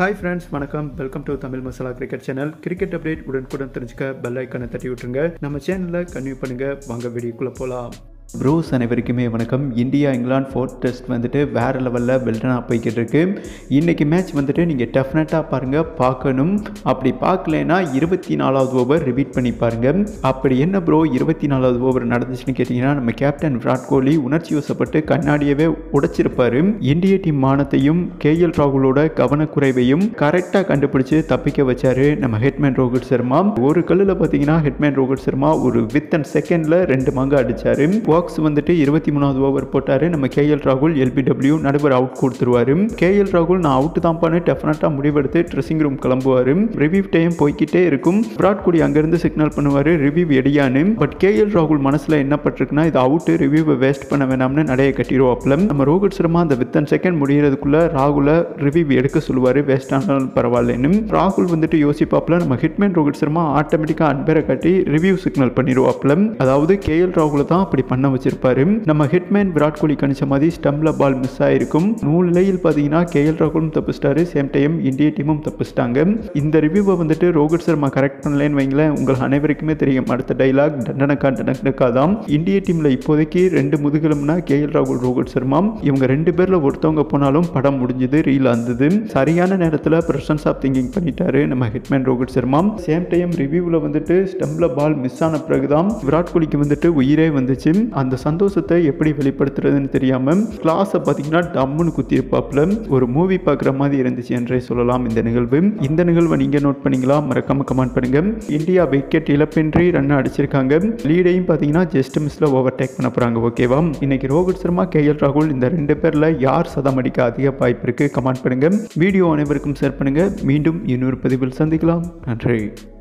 hi friends வணக்கம் welcome to Tamil masala cricket channel cricket update உடனுக்குடன் தெரிஞ்சுக்க பெல் ஐக்கானை தட்டி விட்டுருங்க நம்ம சேனலில் கன்வியூ பண்ணுங்க வாங்க வீடியோக்குள்ளே போகலாம் ப்ரோஸ் அனைவருக்குமே வணக்கம் இந்தியா இங்கிலாந்து ஃபோர்த் டெஸ்ட் வந்துட்டு வேறு லெவலில் பெல்டனாக போய்கிட்டு இருக்கு இன்றைக்கி மேட்ச் வந்துட்டு நீங்கள் டெஃபினட்டாக பாருங்கள் பார்க்கணும் அப்படி பார்க்கலனா இருபத்தி நாலாவது ஓவர் ரிப்பீட் பண்ணி பாருங்கள் அப்படி என்ன ப்ரோ இருபத்தி நாலாவது ஓவர் நடந்துச்சுன்னு கேட்டிங்கன்னா நம்ம கேப்டன் விராட் கோலி உணர்ச்சி வசப்பட்டு கண்ணாடியவே உடைச்சிருப்பாரு இந்திய டீம் மானத்தையும் கேஎல் ராகுலோட கவனக்குறைவையும் கரெக்டாக கண்டுபிடிச்சு தப்பிக்க வச்சாரு நம்ம ஹெட்மேன் ரோஹித் சர்மா ஒரு கல்லில் பார்த்தீங்கன்னா ஹெட்மேன் ரோஹித் சர்மா ஒரு வித் அண்ட் செகண்டில் ரெண்டு மங்க அடிச்சாரு பாக்ஸ் வந்துட்டு இருபத்தி மூணாவது ஓவர் போட்டாரு நம்ம கேஎல் ராகுல் எல்பிடபிள்யூ நடுவர் அவுட் கொடுத்துருவாரு கேஎல் ராகுல் நான் அவுட் தான் பண்ணு டெஃபினட்டாக முடிவெடுத்து ட்ரெஸ்ஸிங் ரூம் கிளம்புவார் ரிவ்யூ டைம் போய்கிட்டே இருக்கும் விராட் கோலி அங்கேருந்து சிக்னல் பண்ணுவார் ரிவ்யூ எடியான்னு பட் கேஎல் ராகுல் மனசில் என்ன பட்டிருக்குன்னா இது அவுட்டு ரிவ்யூவை வேஸ்ட் பண்ண வேணாம்னு நடைய கட்டிடுவாப்ல நம்ம ரோஹித் சர்மா அந்த வித் அண்ட் செகண்ட் முடிகிறதுக்குள்ள ராகுலை ரிவ்யூ எடுக்க சொல்லுவார் வேஸ்ட் ஆனாலும் பரவாயில்லன்னு ராகுல் வந்துட்டு யோசிப்பாப்ல நம்ம ஹிட்மேன் ரோஹித் சர்மா ஆட்டோமேட்டிக்காக அன்பரை காட்டி ரிவ்யூ சிக்னல் பண்ணிடுவாப்ல அதாவது கேஎல் ராகுலை தான் அப்படி பண்ண வச்சிருப்பாரு நம்ம ஹிட்மேன் விராட் கோலி கணிச்ச மாதிரி ஸ்டம்ப்ல பால் மிஸ் ஆயிருக்கும் நூல் நிலையில் பார்த்தீங்கன்னா கேஎல் ராகுலும் தப்பிச்சிட்டாரு சேம் டைம் இந்திய டீமும் தப்பிச்சிட்டாங்க இந்த ரிவ்யூவை வந்துட்டு ரோஹித் சர்மா கரெக்ட் பண்ணலன்னு வைங்களேன் உங்கள் அனைவருக்குமே தெரியும் அடுத்த டைலாக் டண்டனக்கா டண்டனக்கா தான் இந்திய டீமில் இப்போதைக்கு ரெண்டு முதுகெலும்னா கேஎல் ராகுல் ரோஹித் சர்மா இவங்க ரெண்டு பேரில் ஒருத்தவங்க போனாலும் படம் முடிஞ்சது ரீல் வந்தது சரியான நேரத்தில் பிரசன்ஸ் ஆஃப் திங்கிங் பண்ணிட்டாரு நம்ம hitman Rohit Sharma same time ரிவ்யூவில் வந்துட்டு ஸ்டம்ப்ல பால் மிஸ் ஆன பிறகுதான் விராட் கோலிக்கு வந்துட்டு உயிரே வந்துச்சு அந்த சந்தோஷத்தை எப்படி வெளிப்படுத்துறதுன்னு தெரியாமல் கிளாஸை பார்த்தீங்கன்னா டம்முன்னு குத்திருப்பாப்புல ஒரு மூவி பார்க்குற மாதிரி இருந்துச்சு என்றே சொல்லலாம் இந்த நிகழ்வு இந்த நிகழ்வை நீங்கள் நோட் பண்ணீங்களா மறக்காம கமெண்ட் பண்ணுங்க இந்தியா விக்கெட் இழப்பின்றி ரன் அடிச்சிருக்காங்க லீடையும் பார்த்தீங்கன்னா ஜஸ்ட் மிஸ்ல ஓவர் டேக் பண்ண போகிறாங்க ஓகேவா இன்னைக்கு ரோஹித் சர்மா கேஎல் ராகுல் இந்த ரெண்டு பேரில் யார் சதம் அடிக்க அதிக வாய்ப்பு இருக்கு கமெண்ட் பண்ணுங்க வீடியோ அனைவருக்கும் ஷேர் பண்ணுங்க மீண்டும் இன்னொரு பதிவில் சந்திக்கலாம் நன்றி